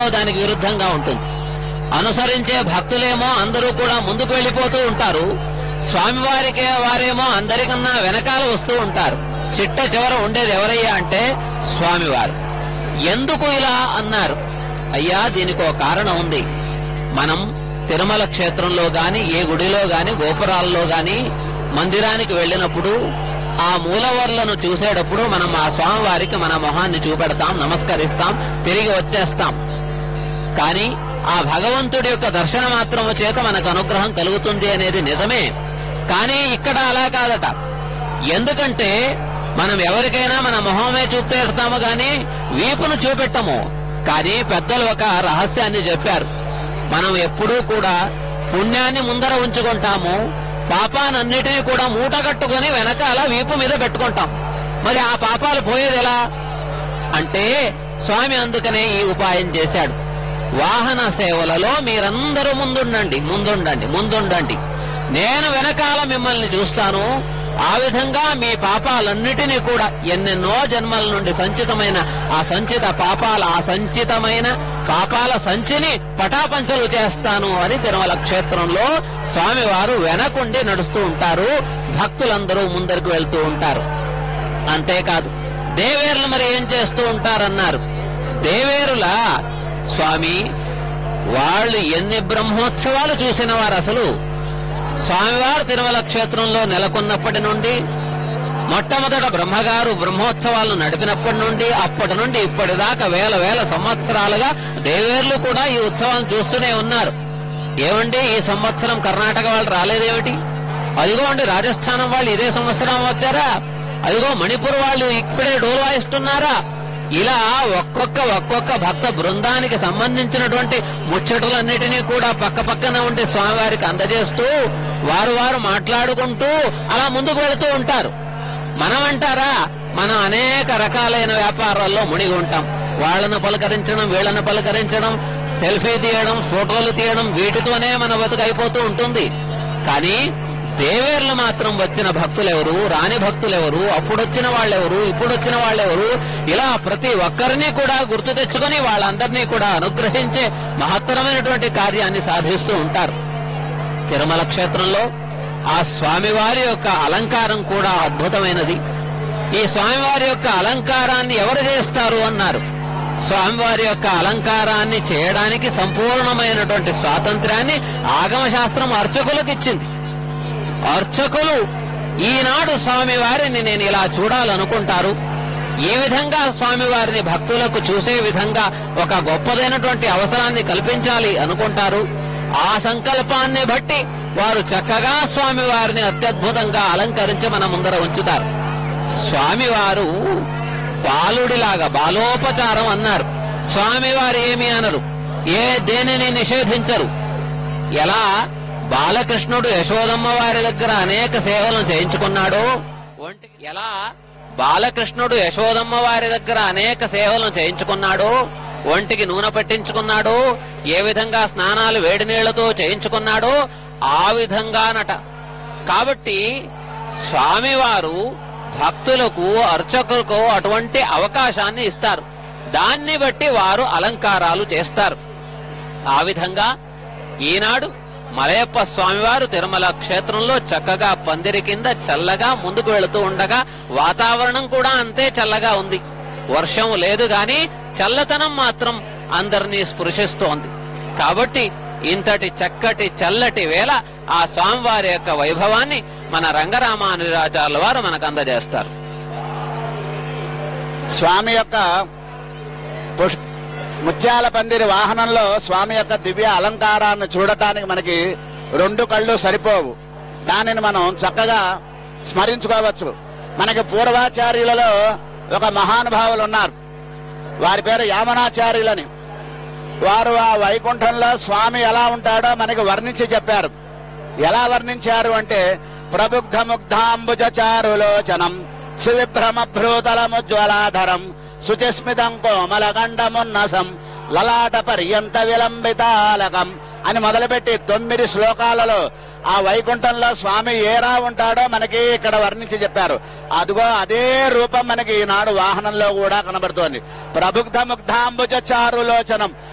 దానికి విరుద్ధంగా ఉంటుంది అనుసరించే భక్తులేమో అందరూ కూడా ముందుకు వెళ్ళిపోతూ ఉంటారు స్వామివారికి వారేమో అందరికన్నా వెనకాల వస్తూ ఉంటారు చిట్ట చివర ఉండేది ఎవరయ్యా అంటే స్వామివారు ఎందుకు ఇలా అన్నారు అయ్యా దీనికి ఒక కారణం ఉంది మనం తిరుమల క్షేత్రంలో గాని ఏ గుడిలో గాని గోపురాల్లో గాని మందిరానికి వెళ్ళినప్పుడు ఆ మూలవర్లను చూసేటప్పుడు మనం ఆ స్వామివారికి మన మొహాన్ని చూపెడతాం నమస్కరిస్తాం తిరిగి వచ్చేస్తాం కానీ ఆ భగవంతుడి యొక్క దర్శన మాత్రం చేత మనకు అనుగ్రహం కలుగుతుంది అనేది నిజమే కానీ ఇక్కడ అలా కాదట ఎందుకంటే మనం ఎవరికైనా మన మొహమే చూపెడతాము గాని వీపును చూపెట్టము కానీ పెద్దలు ఒక రహస్యాన్ని చెప్పారు మనం ఎప్పుడూ కూడా పుణ్యాన్ని ముందర ఉంచుకుంటాము పాపానన్నిటినీ కూడా మూట కట్టుకుని వెనకాల వీపు మీద పెట్టుకుంటాం మరి ఆ పాపాలు పోయేది ఎలా అంటే స్వామి అందుకనే ఈ ఉపాయం చేశాడు వాహన సేవలలో మీరందరూ ముందుండండి ముందుండండి ముందుండండి నేను వెనకాల మిమ్మల్ని చూస్తాను ఆ విధంగా మీ పాపాలన్నిటినీ కూడా ఎన్నెన్నో జన్మల నుండి సంచితమైన ఆ సంచిత పాపాల ఆ సంచితమైన పాపాల సంచిని పటాపంచలు చేస్తాను అని తిరుమల క్షేత్రంలో స్వామివారు వెనకుండి నడుస్తూ ఉంటారు భక్తులందరూ ముందరకు వెళ్తూ ఉంటారు అంతేకాదు దేవేరులు మరి ఏం చేస్తూ ఉంటారన్నారు దేవేరుల స్వామి వాళ్ళు ఎన్ని బ్రహ్మోత్సవాలు చూసిన వారు అసలు స్వామివారు తిరుమల క్షేత్రంలో నెలకొన్నప్పటి నుండి మొట్టమొదట బ్రహ్మగారు బ్రహ్మోత్సవాలను నడిపినప్పటి నుండి అప్పటి నుండి ఇప్పటిదాకా వేల వేల సంవత్సరాలుగా దేవేర్లు కూడా ఈ ఉత్సవాలను చూస్తూనే ఉన్నారు ఏమండి ఈ సంవత్సరం కర్ణాటక వాళ్ళు రాలేదేమిటి అదిగోండి రాజస్థానం వాళ్ళు ఇదే సంవత్సరం వచ్చారా అదిగో మణిపూర్ వాళ్ళు ఇప్పుడే డోలు వాయిస్తున్నారా ఇలా ఒక్కొక్క ఒక్కొక్క భక్త బృందానికి సంబంధించినటువంటి ముచ్చటలన్నిటినీ కూడా పక్క పక్కన ఉండి స్వామివారికి అందజేస్తూ వారు వారు మాట్లాడుకుంటూ అలా ముందుకు వెళుతూ ఉంటారు మనం అంటారా మనం అనేక రకాలైన వ్యాపారాల్లో మునిగి ఉంటాం వాళ్ళను పలకరించడం వీళ్ళను పలకరించడం సెల్ఫీ తీయడం ఫోటోలు తీయడం వీటితోనే మన బతుకు అయిపోతూ ఉంటుంది కానీ దేవేర్లు మాత్రం వచ్చిన భక్తులెవరు రాని భక్తులెవరు అప్పుడొచ్చిన వాళ్ళెవరు ఇప్పుడొచ్చిన వాళ్ళెవరు ఇలా ప్రతి ఒక్కరిని కూడా గుర్తు తెచ్చుకొని వాళ్ళందరినీ కూడా అనుగ్రహించే మహత్తరమైనటువంటి కార్యాన్ని సాధిస్తూ ఉంటారు తిరుమల క్షేత్రంలో ఆ స్వామివారి యొక్క అలంకారం కూడా అద్భుతమైనది ఈ స్వామివారి యొక్క అలంకారాన్ని ఎవరు చేస్తారు అన్నారు స్వామివారి యొక్క అలంకారాన్ని చేయడానికి సంపూర్ణమైనటువంటి స్వాతంత్ర్యాన్ని ఆగమ శాస్త్రం అర్చకులకు ఇచ్చింది అర్చకులు ఈనాడు స్వామివారిని నేను ఇలా చూడాలనుకుంటారు ఈ విధంగా స్వామివారిని భక్తులకు చూసే విధంగా ఒక గొప్పదైనటువంటి అవసరాన్ని కల్పించాలి అనుకుంటారు ఆ సంకల్పాన్ని బట్టి వారు చక్కగా స్వామివారిని అత్యద్భుతంగా అలంకరించి మన ముందర ఉంచుతారు స్వామివారు బాలుడిలాగా బాలోపచారం అన్నారు స్వామివారు ఏమి అనరు ఏ దేనిని నిషేధించరు ఎలా బాలకృష్ణుడు యశోదమ్మ వారి దగ్గర అనేక సేవలను చేయించుకున్నాడో ఒంటికి ఎలా బాలకృష్ణుడు యశోదమ్మ వారి దగ్గర అనేక సేవలను చేయించుకున్నాడో ఒంటికి నూనె పట్టించుకున్నాడో ఏ విధంగా స్నానాలు వేడి నీళ్లతో చేయించుకున్నాడో ఆ విధంగానట కాబట్టి స్వామివారు భక్తులకు అర్చకులకు అటువంటి అవకాశాన్ని ఇస్తారు దాన్ని బట్టి వారు అలంకారాలు చేస్తారు ఆ విధంగా ఈనాడు మలయప్ప స్వామివారు తిరుమల క్షేత్రంలో చక్కగా పందిరి కింద చల్లగా ముందుకు వెళుతూ ఉండగా వాతావరణం కూడా అంతే చల్లగా ఉంది వర్షం లేదు గాని చల్లతనం మాత్రం అందరినీ స్పృశిస్తోంది కాబట్టి ఇంతటి చక్కటి చల్లటి వేళ ఆ స్వామివారి యొక్క వైభవాన్ని మన రంగరామానురాచార్యుల వారు మనకు అందజేస్తారు స్వామి యొక్క పుష్- ముత్యాల పందిరి వాహనంలో స్వామి యొక్క దివ్య అలంకారాన్ని చూడటానికి మనకి రెండు కళ్ళు సరిపోవు దానిని మనం చక్కగా స్మరించుకోవచ్చు మనకి పూర్వాచార్యులలో ఒక మహానుభావులు ఉన్నారు వారి పేరు యామనాచార్యులని వారు ఆ వైకుంఠంలో స్వామి ఎలా ఉంటాడో మనకి వర్ణించి చెప్పారు ఎలా వర్ణించారు అంటే ప్రబుద్ధ ముగ్ధాంబుజ చారులోచనం సువిభ్రమ భ్రూతలముజ్వలాధరం శుచిస్మితం కోమలగండమున్నసం లలాట పర్యంత విలంబితాలకం అని మొదలుపెట్టి తొమ్మిది శ్లోకాలలో ఆ వైకుంఠంలో స్వామి ఏరా ఉంటాడో మనకి ఇక్కడ వర్ణించి చెప్పారు అదిగో అదే రూపం మనకి ఈనాడు వాహనంలో కూడా కనబడుతోంది ప్రబుద్ధ ముగ్ధాంబుజ చారులోచనం